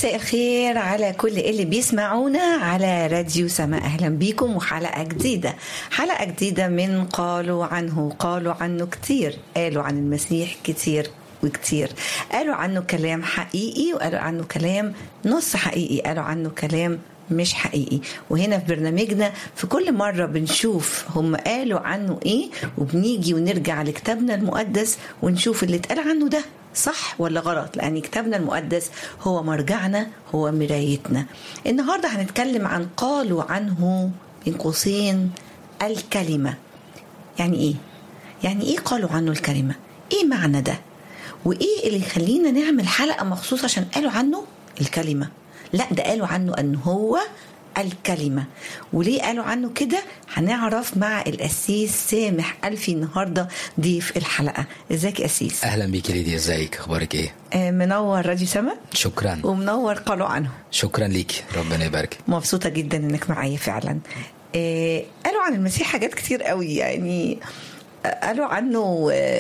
مساء الخير على كل اللي بيسمعونا على راديو سما اهلا بيكم وحلقه جديده حلقه جديده من قالوا عنه قالوا عنه كتير قالوا عن المسيح كتير وكتير قالوا عنه كلام حقيقي وقالوا عنه كلام نص حقيقي قالوا عنه كلام مش حقيقي وهنا في برنامجنا في كل مرة بنشوف هم قالوا عنه ايه وبنيجي ونرجع لكتابنا المقدس ونشوف اللي اتقال عنه ده صح ولا غلط لأن كتابنا المقدس هو مرجعنا هو مرايتنا النهاردة هنتكلم عن قالوا عنه بين قوسين الكلمة يعني ايه يعني ايه قالوا عنه الكلمة ايه معنى ده وايه اللي يخلينا نعمل حلقة مخصوص عشان قالوا عنه الكلمة لا ده قالوا عنه ان هو الكلمة وليه قالوا عنه كده هنعرف مع القسيس سامح ألفي النهاردة ضيف الحلقة ازيك يا قسيس اهلا بيك يا ليديا ازيك اخبارك ايه آه، منور راديو سما شكرا ومنور قالوا عنه شكرا ليك ربنا يبارك مبسوطة جدا انك معايا فعلا آه، قالوا عن المسيح حاجات كتير قوي يعني آه، قالوا عنه آه،